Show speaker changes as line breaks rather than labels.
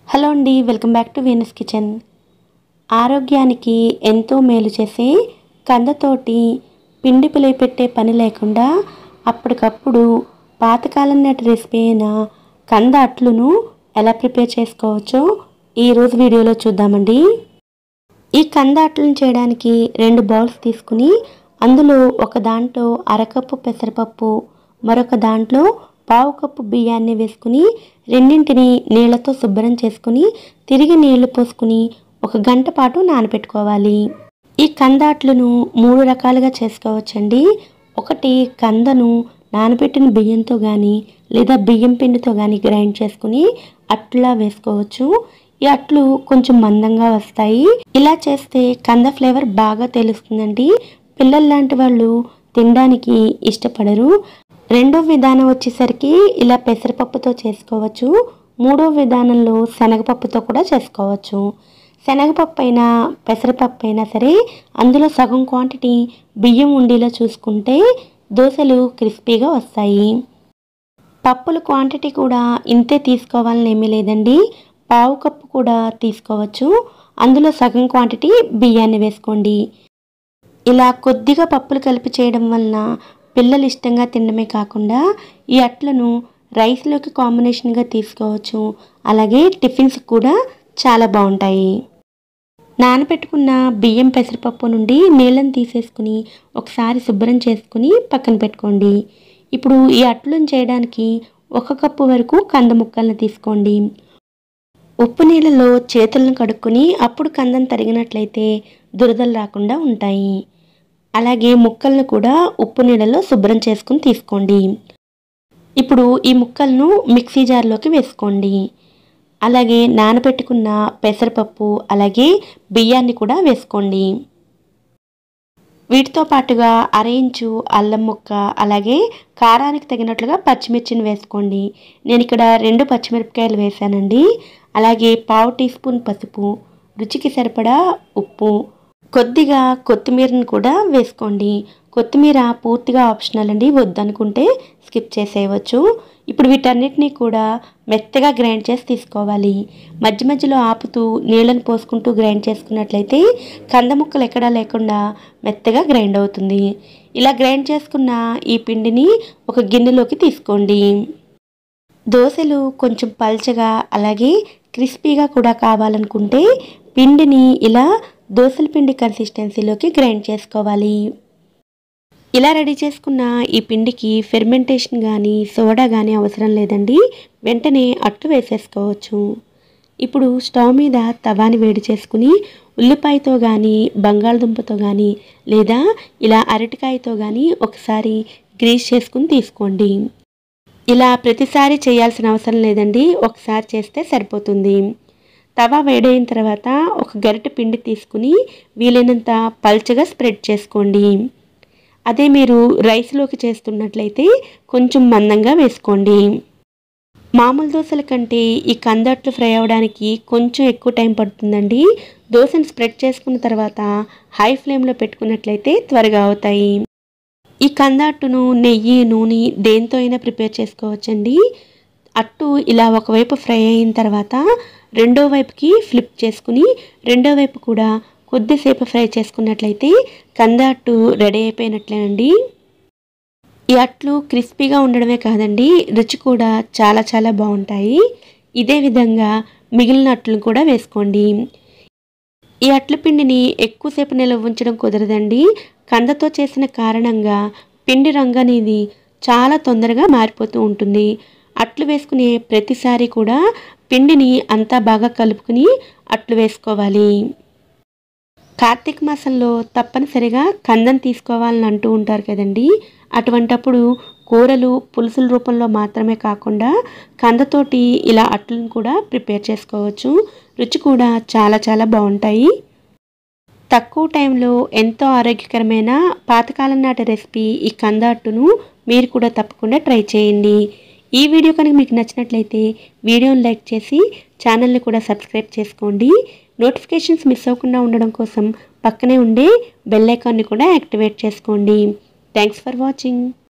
hello అండి welcome back to Venus kitchen ఆరోగ్యానికి ఎంతో మేలు చేసే కందతోటి పిండి పిలవి పెట్టే పని లేకుండా అప్పటికప్పుడు పాతకాలం నాటి రెసిపీ అయిన కంద అట్లును ఎలా ప్రిపేర్ చేసుకోవచ్చో ఈరోజు వీడియోలో చూద్దామండి ఈ కంద అట్లను చేయడానికి రెండు బౌల్స్ తీసుకుని అందులో ఒక దాంట్లో అరకప్పు పెసరపప్పు మరొక దాంట్లో పావు కప్పు బియ్యాన్ని వేసుకుని రెండింటిని నీళ్ళతో శుభ్రం చేసుకుని తిరిగి నీళ్లు పోసుకుని ఒక గంట పాటు నానబెట్టుకోవాలి ఈ కందాట్లను మూడు రకాలుగా చేసుకోవచ్చండి ఒకటి కందను నానబెట్టిన బియ్యంతో కానీ లేదా బియ్యం పిండితో కానీ గ్రైండ్ చేసుకుని అట్లా వేసుకోవచ్చు ఈ అట్లు కొంచెం మందంగా వస్తాయి ఇలా చేస్తే కంద ఫ్లేవర్ బాగా తెలుస్తుందండి పిల్లలు లాంటి వాళ్ళు తినడానికి ఇష్టపడరు రెండో విధానం వచ్చేసరికి ఇలా పెసరపప్పుతో చేసుకోవచ్చు మూడో విధానంలో శనగపప్పుతో కూడా చేసుకోవచ్చు శనగపప్పు అయినా పెసరపప్పు అయినా సరే అందులో సగం క్వాంటిటీ బియ్యం ఉండేలా చూసుకుంటే దోశలు క్రిస్పీగా వస్తాయి పప్పుల క్వాంటిటీ కూడా ఇంతే తీసుకోవాలని ఏమీ లేదండి పావు కప్పు కూడా తీసుకోవచ్చు అందులో సగం క్వాంటిటీ బియ్యాన్ని వేసుకోండి ఇలా కొద్దిగా పప్పులు కలిపి చేయడం వలన పిల్లలు ఇష్టంగా తినడమే కాకుండా ఈ అట్లను రైస్లోకి కాంబినేషన్గా తీసుకోవచ్చు అలాగే టిఫిన్స్ కూడా చాలా బాగుంటాయి నానబెట్టుకున్న బియ్యం పెసరపప్పు నుండి నీళ్ళని తీసేసుకుని ఒకసారి శుభ్రం చేసుకుని పక్కన పెట్టుకోండి ఇప్పుడు ఈ అట్లను చేయడానికి ఒక కప్పు వరకు కంద ముక్కలను తీసుకోండి ఉప్పు నీళ్ళలో చేతులను కడుక్కొని అప్పుడు కందం తరిగినట్లయితే దురదలు రాకుండా ఉంటాయి అలాగే ముక్కలను కూడా ఉప్పు నీళ్ళలో శుభ్రం చేసుకుని తీసుకోండి ఇప్పుడు ఈ ముక్కలను మిక్సీ జార్లోకి వేసుకోండి అలాగే నానబెట్టుకున్న పెసరపప్పు అలాగే బియ్యాన్ని కూడా వేసుకోండి వీటితో పాటుగా అర ఇంచు అల్లం ముక్క అలాగే కారానికి తగినట్లుగా పచ్చిమిర్చిని వేసుకోండి నేను ఇక్కడ రెండు పచ్చిమిరపకాయలు వేసానండి అలాగే పావు టీ స్పూన్ పసుపు రుచికి సరిపడా ఉప్పు కొద్దిగా కొత్తిమీరను కూడా వేసుకోండి కొత్తిమీర పూర్తిగా ఆప్షనల్ అండి వద్దనుకుంటే స్కిప్ చేసేయవచ్చు ఇప్పుడు వీటన్నిటినీ కూడా మెత్తగా గ్రైండ్ చేసి తీసుకోవాలి మధ్య మధ్యలో ఆపుతూ నీళ్ళని పోసుకుంటూ గ్రైండ్ చేసుకున్నట్లయితే కంద ముక్కలు ఎక్కడా లేకుండా మెత్తగా గ్రైండ్ అవుతుంది ఇలా గ్రైండ్ చేసుకున్న ఈ పిండిని ఒక గిన్నెలోకి తీసుకోండి దోశలు కొంచెం పల్చగా అలాగే క్రిస్పీగా కూడా కావాలనుకుంటే పిండిని ఇలా దోశల పిండి కన్సిస్టెన్సీలోకి గ్రైండ్ చేసుకోవాలి ఇలా రెడీ చేసుకున్న ఈ పిండికి ఫెర్మెంటేషన్ కానీ సోడా కానీ అవసరం లేదండి వెంటనే అట్టు వేసేసుకోవచ్చు ఇప్పుడు స్టవ్ మీద తవాని వేడి చేసుకుని ఉల్లిపాయతో కానీ బంగాళదుంపతో కానీ లేదా ఇలా అరటికాయతో కానీ ఒకసారి గ్రీస్ చేసుకుని తీసుకోండి ఇలా ప్రతిసారి చేయాల్సిన అవసరం లేదండి ఒకసారి చేస్తే సరిపోతుంది తవా వేడైన తర్వాత ఒక గరిటె పిండి తీసుకుని వీలైనంత పల్చగా స్ప్రెడ్ చేసుకోండి అదే మీరు రైస్లోకి చేస్తున్నట్లయితే కొంచెం మందంగా వేసుకోండి మామూలు దోశల కంటే ఈ కందట్లు ఫ్రై అవ్వడానికి కొంచెం ఎక్కువ టైం పడుతుందండి దోశను స్ప్రెడ్ చేసుకున్న తర్వాత హై ఫ్లేమ్లో పెట్టుకున్నట్లయితే త్వరగా అవుతాయి ఈ కంద అట్టును నెయ్యి నూనె దేంతో అయినా ప్రిపేర్ చేసుకోవచ్చండి అట్టు ఇలా ఒకవైపు ఫ్రై అయిన తర్వాత రెండో వైపుకి ఫ్లిప్ చేసుకుని రెండో వైపు కూడా కొద్దిసేపు ఫ్రై చేసుకున్నట్లయితే కంద అట్టు రెడీ అయిపోయినట్లేనండి ఈ అట్లు క్రిస్పీగా ఉండడమే కాదండి రుచి కూడా చాలా చాలా బాగుంటాయి ఇదే విధంగా మిగిలిన అట్లను కూడా వేసుకోండి ఈ అట్ల పిండిని ఎక్కువసేపు నిల్వ ఉంచడం కుదరదండి కందతో చేసిన కారణంగా పిండి రంగు అనేది చాలా తొందరగా మారిపోతూ ఉంటుంది అట్లు వేసుకునే ప్రతిసారి కూడా పిండిని అంతా బాగా కలుపుకుని అట్లు వేసుకోవాలి కార్తీక మాసంలో తప్పనిసరిగా కందం తీసుకోవాలని అంటూ ఉంటారు కదండి అటువంటప్పుడు కూరలు పులుసుల రూపంలో మాత్రమే కాకుండా కందతోటి ఇలా అట్లను కూడా ప్రిపేర్ చేసుకోవచ్చు రుచి కూడా చాలా చాలా బాగుంటాయి తక్కువ టైంలో ఎంతో ఆరోగ్యకరమైన పాతకాలం నాటి రెసిపీ ఈ కంద అట్టును మీరు కూడా తప్పకుండా ట్రై చేయండి ఈ వీడియో కనుక మీకు నచ్చినట్లయితే వీడియోని లైక్ చేసి ఛానల్ని కూడా సబ్స్క్రైబ్ చేసుకోండి నోటిఫికేషన్స్ మిస్ అవ్వకుండా ఉండడం కోసం పక్కనే ఉండే బెల్ ఐకాన్ని కూడా యాక్టివేట్ చేసుకోండి థ్యాంక్స్ ఫర్ వాచింగ్